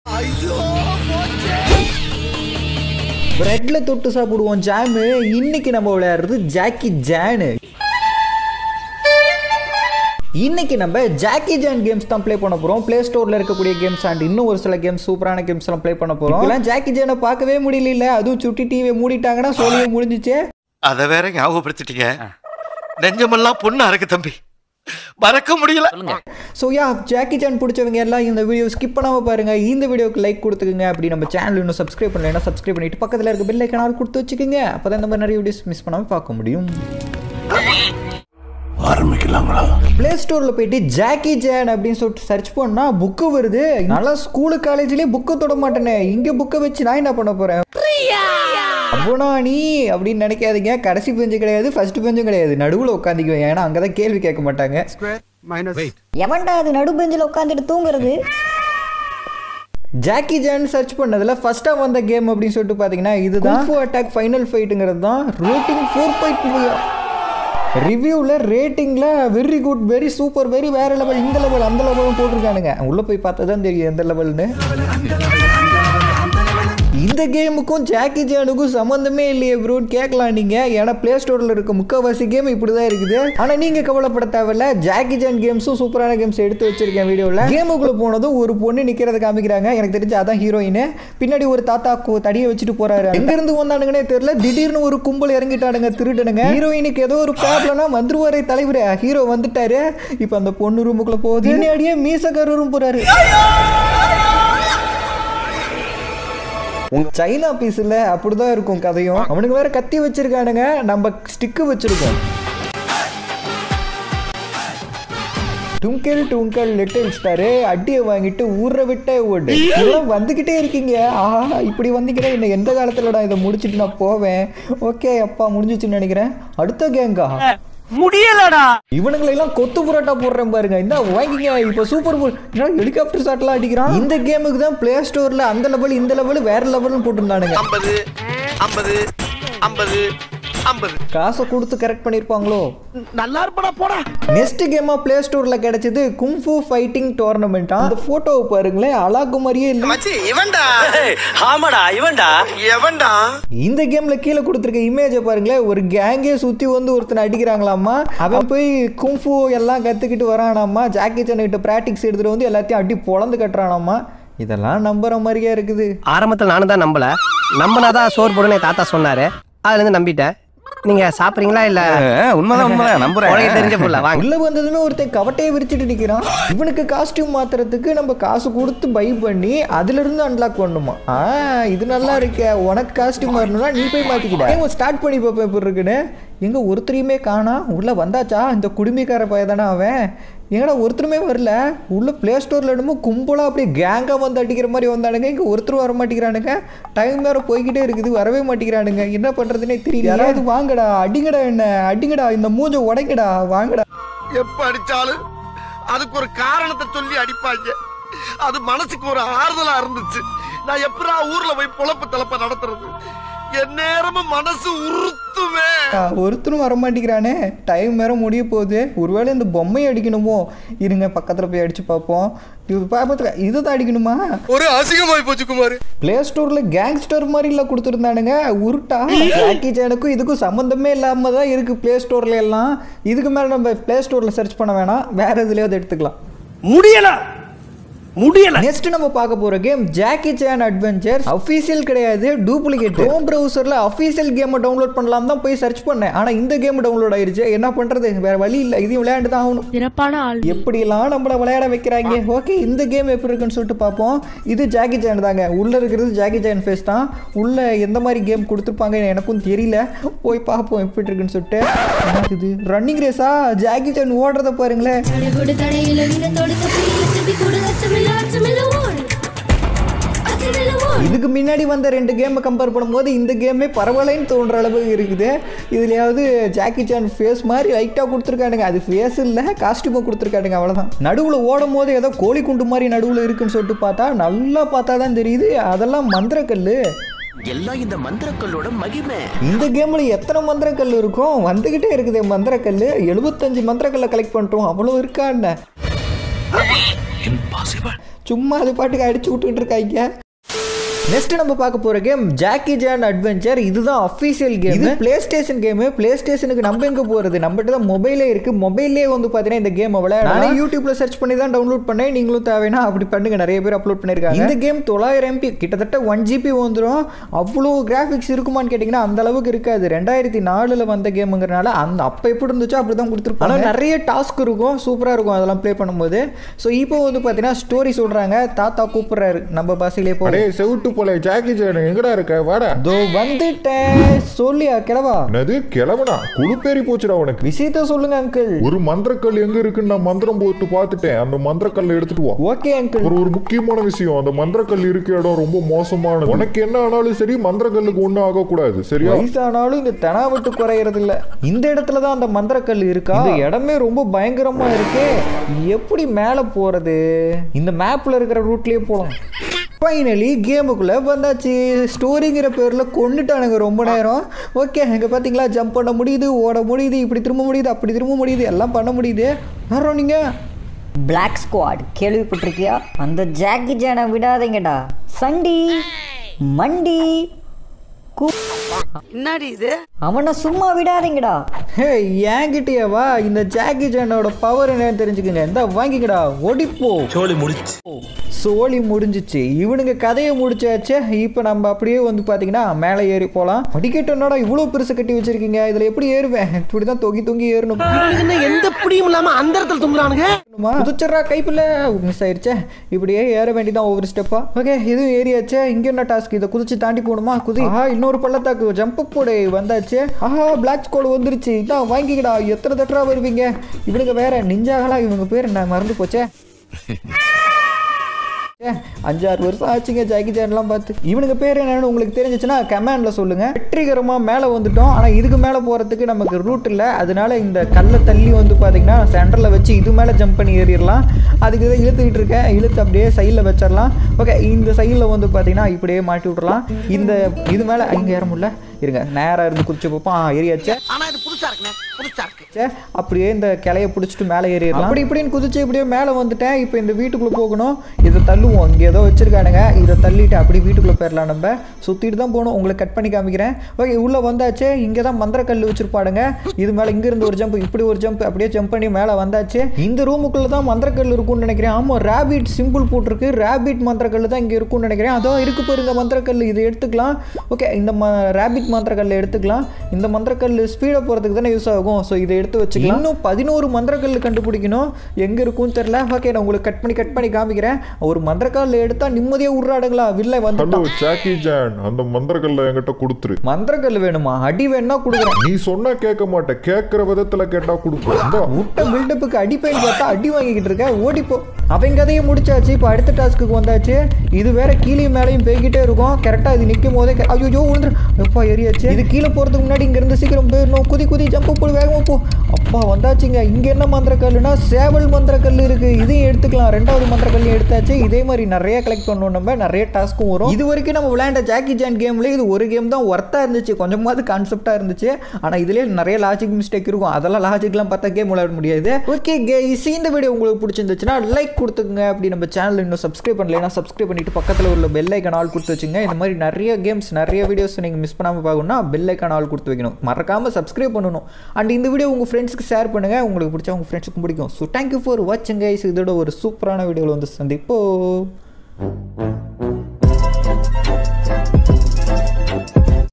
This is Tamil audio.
பிரெட்ல தொட்டு சாப்பிடுவோம் ஜாமு இன்னைக்கு நம்ம விளையாடுறது ஜாக்கி ஜானு இன்னைக்கு நம்ம ஜாக்கி ஜான் கேம்ஸ் தான் ப்ளே பண்ண போறோம் ப்ளே ஸ்டோர்ல இருக்கக்கூடிய கேம்ஸ் அண்ட் இன்னும் ஒரு சில கேம்ஸ் சூப்பரான கேம்ஸ் எல்லாம் ப்ளே பண்ண போறோம் இதெல்லாம் ஜாக்கி ஜானை பார்க்கவே முடியல அதுவும் சுட்டி டிவியை மூடிட்டாங்கன்னா சோழியே முடிஞ்சிச்சே அத வேற ஞாபகப்படுத்திட்டீங்க நெஞ்சமெல்லாம் பொண்ணா இருக்கு தம்பி மறக்க முடியல ஸோ யா ஜாக்கி சான் பிடிச்சவங்க எல்லாம் இந்த வீடியோ ஸ்கிப் பண்ணாமல் பாருங்க இந்த வீடியோக்கு லைக் கொடுத்துக்குங்க அப்படி நம்ம சேனல் இன்னும் சப்ஸ்கிரைப் பண்ணலைன்னா சப்ஸ்கிரைப் பண்ணிட்டு பக்கத்தில் இருக்க பெல் ஐக்கனால் கொடுத்து வச்சுக்கோங்க அப்போ தான் இந்த மாதிரி நிறைய வீடியோஸ் மிஸ் பண்ணாமல் பார்க்க முடியும் ஆரம்பிக்கலாங்களா ப்ளே ஸ்டோரில் போயிட்டு ஜாக்கி ஜான் அப்படின்னு சொல்லிட்டு சர்ச் பண்ணால் புக்கு வருது நல்லா ஸ்கூலு காலேஜ்லேயே புக்கு தொட மாட்டேனே இங்கே புக்கை வச்சு நான் என்ன பண்ண போகிறேன் அப்போனா நீ அப்படின்னு நினைக்காதீங்க கடைசி பெஞ்சு கிடையாது ஃபர்ஸ்ட் பெஞ்சும் கிடையாது நடுவில் உட்காந்துக்குவேன் ஏன்னா அங்கே தான் கேள்வி கேட்க மாட்டாங்க எவன்டா அது நடு பெஞ்சில் உட்காந்துட்டு தூங்குறது ஜாக்கி ஜான் சர்ச் பண்ணதில் ஃபஸ்ட்டாக வந்த கேம் அப்படின்னு சொல்லிட்டு பார்த்தீங்கன்னா இதுதான் ஃபோ அட்டாக் ஃபைனல் ஃபைட்டுங்கிறது தான் ரேட்டிங் ஃபோர் பாயிண்ட் ரிவ்யூவில் ரேட்டிங்கில் very good very super very வேற லெவல் இந்த லெவல் அந்த லெவலும் போட்டிருக்கானுங்க உள்ளே போய் பார்த்தா தான் தெரியும் எந்த லெவல்னு இந்த கேமுக்கும் ஜாக்கி ஜானுக்கும் சம்மந்தமே இல்லையே ப்ரோன்னு கேட்கலாம் நீங்கள் ஏன்னா ப்ளே ஸ்டோரில் இருக்க முக்கால்வாசி கேம் இப்படி தான் இருக்குது ஆனால் நீங்கள் கவலைப்பட தேவையில்ல ஜாக்கி ஜான் கேம்ஸும் சூப்பரான கேம்ஸ் எடுத்து வச்சிருக்கேன் வீடியோவில் கேமுக்குள்ளே போனதும் ஒரு பொண்ணு நிற்கிறத காமிக்கிறாங்க எனக்கு தெரிஞ்சு அதான் ஹீரோயின் பின்னாடி ஒரு தாத்தா கு- தடியை வச்சுட்டு போறாரு எங்கேருந்து வந்தானுங்கன்னே தெரியல திடீர்னு ஒரு கும்பல் இறங்கிட்டானுங்க திருடனுங்க ஹீரோயினுக்கு ஏதோ ஒரு ப்ராப்ளம்னா வந்துருவாரே தலைவர் ஹீரோ வந்துட்டாரு இப்போ அந்த பொண்ணு ரூமுக்குள்ளே போகுது பின்னாடியே மீசக்காரரும் போறாரு சைனா பீஸில் அப்படிதான் இருக்கும் கதையும் அவனுக்கு வேற கத்தி வச்சிருக்கானுங்க நம்ம ஸ்டிக்கு வச்சிருக்கோம் டுங்கிள் டுங்கிள் லிட்டில் ஸ்டாரு அடியை வாங்கிட்டு ஊற விட்டே ஓடு இதெல்லாம் வந்துக்கிட்டே இருக்கீங்க ஆஹா இப்படி வந்தீங்கன்னா இன்னும் எந்த காலத்துலடா இதை முடிச்சிட்டு நான் போவேன் ஓகே அப்பா முடிஞ்சிச்சுன்னு நினைக்கிறேன் அடுத்த கேங்கா முடியலடா இவனுங்களை எல்லாம் கொத்து புரோட்டா போடுறேன் பாருங்க இந்த வாங்கிங்க இப்போ சூப்பர் ஹெலிகாப்டர் ஷாட்லாம் அடிக்கிறான் இந்த கேமுக்கு தான் பிளே ஸ்டோர்ல அந்த லெவல் இந்த லெவல் வேற லெவல்னு போட்டிருந்தானுங்க ஐம்பது ஐம்பது ஐம்பது ஐம்பது காசை கொடுத்து கரெக்ட் பண்ணியிருப்பாங்களோ நல்லா இருப்படா போடா நெக்ஸ்ட் கேமா பிளே ஸ்டோர்ல கிடைச்சது குங்ஃபு ஃபைட்டிங் டோர்னமெண்ட் அந்த போட்டோவை பாருங்களேன் அழகு மாதிரியே இல்லை மச்சி இவன்டா ஆமாடா இவன்டா எவன்டா இந்த கேம்ல கீழே கொடுத்துருக்க இமேஜை பாருங்களேன் ஒரு கேங்கே சுத்தி வந்து ஒருத்தனை அடிக்கிறாங்களாமா அவன் போய் குங்ஃபு எல்லாம் கத்துக்கிட்டு வரானாமா ஜாக்கி சான் கிட்ட பிராக்டிக்ஸ் எடுத்துட்டு வந்து எல்லாத்தையும் அடி பொழந்து கட்டுறானாமா இதெல்லாம் நம்புற மாதிரியே இருக்குது ஆரம்பத்தில் நானும் தான் நம்பல நம்பினாதான் சோறு போடுன்னு என் தாத்தா சொன்னாரு அதுல இருந்து நம்பிட்டேன் நீங்க சாப்பிடுறீங்களா இல்ல உண்மைதான் உண்மைதான் நம்புறேன் உனக்கு தெரிஞ்ச புள்ள வாங்க உள்ள வந்ததுமே ஒருத்தன் கவட்டையை விரிச்சிட்டு நிக்கிறான் இவனுக்கு காஸ்டியூம் மாத்துறதுக்கு நம்ம காசு கொடுத்து பை பண்ணி அதுல இருந்து அன்லாக் பண்ணுமா ஆ இது நல்லா இருக்கே உனக்கு காஸ்டியூம் வரணும்னா நீ போய் மாத்திக்கிட்ட ஸ்டார்ட் பண்ணி பார்ப்பேன் எப்படி இருக்குன்னு எங்க ஒருத்தரையுமே காணா உள்ள வந்தாச்சா இந்த குடும்பிக்கார பையன் தானே அவன் எங்கடா ஒருத்தருமே வரல உள்ள பிளே ஸ்டோர்ல என்னமோ கும்பலா அப்படியே கேங்கா வந்து அடிக்கிற மாதிரி வந்தானுங்க இங்க ஒருத்தரும் வர மாட்டேங்கிறானுங்க டைம் வேற போய்கிட்டே இருக்குது வரவே மாட்டேங்கிறானுங்க என்ன பண்றதுனே தெரியல யாராவது வாங்கடா அடிங்கடா என்ன அடிங்கடா இந்த மூஞ்ச உடைக்கடா வாங்கடா எப்ப அடிச்சாலும் அதுக்கு ஒரு காரணத்தை சொல்லி அடிப்பாங்க அது மனசுக்கு ஒரு ஆறுதலா இருந்துச்சு நான் எப்படா ஊர்ல போய் பொழப்பு தலப்ப நடத்துறது என் நேரமும் மனசு உறுத்துமே ஆ, ஒருத்தரும் வர மாட்டேங்கிறானே டைம் வேற முடிய போகுது ஒருவேளை இந்த பொம்மையை அடிக்கணுமோ இருங்க பக்கத்தில் போய் அடிச்சு பார்ப்போம் இது பார்ப்பதுக்கு இதுதான் அடிக்கணுமா ஒரு அசிங்கமாய் போச்சு குமார் பிளே ஸ்டோரில் கேங்ஸ்டர் மாதிரிலாம் கொடுத்துருந்தானுங்க உருட்டா ஜாக்கி சேனுக்கும் இதுக்கும் சம்மந்தமே இல்லாமல் தான் இருக்குது ப்ளே ஸ்டோர்ல எல்லாம் இதுக்கு மேலே நம்ம ப்ளே ஸ்டோரில் சர்ச் பண்ண வேணாம் வேற எதுலையாவது எடுத்துக்கலாம் முடியல முடியல நெக்ஸ்ட் நம்ம பார்க்க போற game Jackie Chan adventure official கிடையாது டூப்ளிகேட் ஹோம் ப்ரௌசர்ல அஃபீஷியல் கேமை டவுன்லோட் பண்ணலாம் தான் போய் சர்ச் பண்ணேன் ஆனா இந்த கேம் டவுன்லோட் ஆயிருச்சு என்ன பண்றது வேற வழி இல்ல இதையும் விளையாண்டு தான் ஆகணும் சிறப்பான ஆள் எப்படிலாம் நம்மள விளையாட வைக்கிறாங்க ஓகே இந்த கேம் எப்படி இருக்குன்னு சொல்லிட்டு பார்ப்போம் இது ஜாக்கி சேன் தாங்க உள்ள இருக்கிறது ஜாக்கி சேன் ஃபேஸ் தான் உள்ள எந்த மாதிரி கேம் கொடுத்துருப்பாங்க எனக்கும் தெரியல போய் பார்ப்போம் எப்படி இருக்குன்னு சொல்லிட்டு என்னது இது ரன்னிங் ரேஸா ஜாக்கி சேன் ஓடுறத பாருங்களேன் தடைகொடு தடையில வினத்தோடு தப்பியில துப்பி கொடு அச்சமில்ல அச்சமில்ல ஓடு அச்சமில்ல ஓடு இதுக்கு முன்னாடி வந்த ரெண்டு கேமை கம்பேர் பண்ணும்போது இந்த கேமே பரவாயில்லைன்னு தோன்ற அளவுக்கு இருக்குது இதுலயாவது ஜாக்கி சான் ஃபேஸ் மாதிரி லைட்டாக கொடுத்துருக்கானுங்க அது ஃபேஸ் இல்லை காஸ்டியூமை கொடுத்துருக்கானுங்க அவ்வளோதான் நடுவில் ஓடும் போது ஏதோ கோழி குண்டு மாதிரி நடுவில் இருக்குன்னு சொல்லிட்டு பார்த்தா நல்லா பார்த்தா தான் தெரியுது அதெல்லாம் மந்திரக்கல் எல்லாம் இந்த மந்திரக்கல்லோட மகிமை இந்த கேமில் எத்தனை மந்திரக்கல் இருக்கும் வந்துக்கிட்டே இருக்குது மந்திரக்கல் எழுபத்தஞ்சு மந்திரக்கல்லை கலெக்ட் பண்ணிட்டோம் அவ்வளோ இருக்கா என்ன சும்மா அது பாட்டுக்கு அடிச்சு விட்டுக்கிட்டு இருக்காங்க நெக்ஸ்ட் நம்ம பார்க்க போற கேம் ஜாக்கி ஜான் அட்வென்ச்சர் இதுதான் அஃபீஷியல் கேம் இது பிளே ஸ்டேஷன் கேம் பிளே ஸ்டேஷனுக்கு நம்ம எங்க போறது நம்மகிட்ட தான் மொபைலே இருக்கு மொபைல்லே வந்து பாத்தீங்கன்னா இந்த கேம் விளையாட நானே யூடியூப்ல சர்ச் பண்ணி தான் டவுன்லோட் பண்ணேன் நீங்களும் தேவைன்னா அப்படி பண்ணுங்க நிறைய பேர் அப்லோட் பண்ணிருக்காங்க இந்த கேம் தொள்ளாயிரம் எம்பி கிட்டத்தட்ட ஒன் ஜிபி வந்துடும் அவ்வளோ கிராஃபிக்ஸ் இருக்குமான்னு கேட்டிங்கன்னா அந்த அளவுக்கு இருக்காது ரெண்டாயிரத்தி நாலுல வந்த கேமுங்கிறனால அந்த அப்போ எப்படி இருந்துச்சோ அப்படி தான் கொடுத்துருப்பாங்க ஆனால் நிறைய டாஸ்க் இருக்கும் சூப்பராக இருக்கும் அதெல்லாம் ப்ளே பண்ணும்போது ஸோ இப்போ வந்து பார்த்தீங்கன்னா ஸ்டோரி சொல்கிறாங்க தாத்தா கூப்பிடுறாரு நம்ம பாசையிலே போ அடே செவிட்டு போல ஜாக்கி ஜான் எங்கடா இருக்க வாடா தோ வந்துட்டேன் சொல்லியா கிளவா என்னது கிளம்புனா குழுப்பேறி போச்சுடா உனக்கு விஷயத்த சொல்லுங்க அங்கிள் ஒரு மந்திரக்கல் எங்க இருக்குன்னு நான் மந்திரம் போட்டு பார்த்துட்டேன் அந்த மந்திரக்கல்லை எடுத்துட்டு வா ஓகே அங்கிள் ஒரு ஒரு முக்கியமான விஷயம் அந்த மந்திரக்கல் இருக்க இடம் ரொம்ப மோசமானது உனக்கு என்ன ஆனாலும் சரி மந்திரக்கல்லுக்கு ஒண்ணும் ஆகக்கூடாது சரியா வயசானாலும் இந்த தெனாவட்டு குறையறது இல்ல இந்த இடத்துல தான் அந்த மந்திரக்கல் இருக்கா இந்த இடமே ரொம்ப பயங்கரமா இருக்கே எப்படி மேலே போறது இந்த மேப்ல இருக்கிற ரூட்லயே போலாம் ஃபைனலி கேமுக்குள்ளே வந்தாச்சு ஸ்டோரிங்கிற பேரில் கொண்டுட்டானுங்க ரொம்ப நேரம் ஓகே இங்கே பார்த்தீங்களா ஜம்ப் பண்ண முடியுது ஓட முடியுது இப்படி திரும்ப முடியுது அப்படி திரும்ப முடியுது எல்லாம் பண்ண முடியுது யாரோ நீங்கள் பிளாக் ஸ்குவாட் கேள்விப்பட்டிருக்கியா அந்த ஜாக்கி ஜானை விடாதீங்கடா சண்டி மண்டி கூ- என்னடி இது அவனை சும்மா விடாதீங்கடா ஹே என்கிட்டயே வா இந்த ஜாக்கி ஜானோட பவர் என்னன்னு தெரிஞ்சுக்கங்க இந்த வாங்கிக்கடா ஓடிப்போ சோழி முடிச்சு சோழி முடிஞ்சிச்சு இவனுங்க கதையை முடிச்சாச்சு இப்போ நம்ம அப்படியே வந்து பார்த்தீங்கன்னா மேலே ஏறி போகலாம் படிக்கட்டு என்னடா இவ்வளோ பெருசு கட்டி வச்சிருக்கீங்க இதில் எப்படி ஏறுவேன் இப்படி தான் தொங்கி தொங்கி ஏறணும் என்ன எந்த பிடியும் இல்லாம அந்த இடத்துல தும்புறானுங்க குதிச்சிட்றா கைப்பில் மிஸ் ஆயிருச்சே இப்படியே ஏற வேண்டியதான் ஒவ்வொரு ஸ்டெப்பா ஓகே இதுவும் ஏறியாச்சே இங்க என்ன டாஸ்க் இதை குதிச்சு தாண்டி போகணுமா குதி ஆஹா இன்னொரு பள்ளத்தாக்கு ஜம்ப் போடு வந்தாச்சு ஆஹா பிளாக் ஸ்கோல் வந்துருச்சு இதான் வாங்கிக்கடா எத்தனை தட்டரா வருவீங்க இவனுங்க வேற நிஞ்சாகளா இவங்க பேர் நான் மறந்து போச்சே ஏ, அஞ்சாறு வருஷம் ஆச்சுங்க ஜாக்கி ஜான்லாம் பார்த்து இவனுக்கு பேர் என்னன்னு உங்களுக்கு தெரிஞ்சிச்சுன்னா கமெண்ட்ல சொல்லுங்க வெற்றிகரமா மேலே வந்துட்டோம் ஆனால் இதுக்கு மேலே போறதுக்கு நமக்கு ரூட் இல்லை அதனால இந்த கல்லை தள்ளி வந்து பார்த்தீங்கன்னா சென்டரில் வச்சு இது மேலே ஜம்ப் பண்ணி ஏறிடலாம் அதுக்கு இதை இழுத்துக்கிட்டு இருக்கேன் இழுத்து அப்படியே சைடில் வச்சிடலாம் ஓகே இந்த சைடில் வந்து பார்த்தீங்கன்னா இப்படியே மாட்டி விட்றலாம் இந்த இது மேலே இங்கே ஏற முடியல இருங்க நேராக இருந்து குதிச்சு பார்ப்போம் ஆ ஏறியாச்சே ஆனா இது புதுசா இருக்குண்ணே புதுசா இருக்கு ச்சே, அப்படியே இந்த கிளைய பிடிச்சிட்டு மேலே ஏறிடலாம் அப்படி இப்படின்னு குதிச்சு இப்படியே மேலே வந்துட்டேன் இப்போ இந்த வீட்டுக்குள்ளே போகணும் இதை தள்ளுவோம் இங்கே ஏதோ வச்சிருக்கானுங்க இதை தள்ளிட்டு அப்படி வீட்டுக்குள்ளே போயிடலாம் நம்ம சுற்றிட்டு தான் போகணும் உங்களுக்கு கட் பண்ணி காமிக்கிறேன் ஓகே உள்ளே வந்தாச்சு இங்கே தான் மந்திரக்கல் வச்சிருப்பாடுங்க இது மேலே இங்கேருந்து ஒரு ஜம்ப் இப்படி ஒரு ஜம்ப் அப்படியே ஜம்ப் பண்ணி மேலே வந்தாச்சு இந்த ரூமுக்குள்ளே தான் மந்திரக்கல் இருக்கும்னு நினைக்கிறேன் ஆமாம் ரேபிட் சிம்பிள் போட்டிருக்கு ரேபிட் மந்திரக்கல் தான் இங்கே இருக்கும்னு நினைக்கிறேன் அதோ இருக்கு பாருங்க மந்திரக்கல் இது எடுத்துக்கலாம் ஓகே இந்த ம ரேபிட் மந்திரக்கல்லை எடுத்துக்கலாம் இந்த மந்திரக்கல் ஸ்பீடாக போகிறதுக்கு தானே யூஸ் ஆகும் ஸோ இதை எடுத்து வச்சுக்கலாம் இன்னும் பதினோரு மந்திரக்கல் கண்டுபிடிக்கணும் எங்கே இருக்கும்னு தெரில ஓகே நான் உங்களுக்கு கட் பண்ணி கட் பண்ணி காமிக்கிறேன் ஒரு மந்திரக்கல் எடுத்தால் நிம்மதியாக உருறாடுங்களா வில்லை ஹலோ வந்துட்டான் ஜாக்கி ஜான் அந்த மந்திரக்கல்ல என்கிட்ட கொடுத்துரு மந்திரக்கல் வேணுமா அடி வேணும்னா கொடுக்குறேன் நீ சொன்னா கேட்க மாட்டேன் கேட்கிற விதத்துல கேட்டா கொடுப்பேன் இந்தா. முட்டை பில்டப்புக்கு அடிப்பேன் பார்த்தா அடி வாங்கிக்கிட்டு இருக்க ஓடிப்போ அவன் கதையை முடிச்சாச்சு இப்போ அடுத்த டாஸ்க்குக்கு வந்தாச்சு இது வேற கீழே மேலேயும் போய்கிட்டே இருக்கும் கரெக்டாக இது நிற்கும் போதே க- ஐயோ விழுந்துரு எப்பா ஏறியாச்சு இது கீழே போகிறதுக்கு முன்னாடி இங்கேருந்து சீக்கிரம் போயிடணும் குதி குதி ஜம்ப் போடு வேகமாக போ அப்பா வந்தாச்சுங்க இங்கே என்ன மந்திரக்கல்லுனா சேவல் மந்திரக்கல் இருக்குது இதையும் எடுத்துக்கலாம் ரெண்டாவது மந்திரக்கல்லையும் எடுத்தாச்சு இதே மாதிரி நிறைய கலெக்ட் பண்ணுவோம் நம்ம நிறைய டாஸ்க்கும் வரும் இது வரைக்கும் நம்ம விளையாண்ட ஜாக்கி ஜான் கேம்ல இது ஒரு கேம் தான் ஒர்த்தாக இருந்துச்சு கொஞ்சமாவது கான்செப்டாக இருந்துச்சு ஆனால் இதுலேயே நிறைய லாஜிக் மிஸ்டேக் இருக்கும் அதெல்லாம் லாஜிக்லாம் பார்த்தா கேம் விளையாட முடியாது ஓகே கேஸ் இந்த வீடியோ உங்களுக்கு பிடிச்சிருந்துச்சுன்னா லைக் கொடுத்துங்க அப்படி நம்ம சேனல் இன்னும் சப்ஸ்கிரைப் பண்ணலைன்னா சப்ஸ்கிரைப் பண்ணிட்டு பக்கத்தில் உள்ள பெல் ஐக்கான் ஆல் கொடுத்து வச்சுங்க இந்த மாதிரி நிறைய கேம்ஸ் நிறைய வீடியோஸ் நீங்கள் மிஸ் பண்ணாமல் பார்க்கணும்னா பெல் ஐக்கான் ஆல் கொடுத்து வைக்கணும் மறக்காமல் சப்ஸ்கிரைப் பண்ணணும் அண்ட் இந்த வீடியோ உங்கள் ஃப்ரெண்ட்ஸ்க்கு ஷேர் பண்ணுங்கள் உங்களுக்கு பிடிச்சா உங்கள் ஃப்ரெண்ட்ஸுக்கும் பிடிக்கும் ஸோ தேங்க்யூ ஃபார் வாட்சிங் கைஸ் இதோட ஒரு சூப்பரான வீடியோவில் வந்து சந்திப்போம்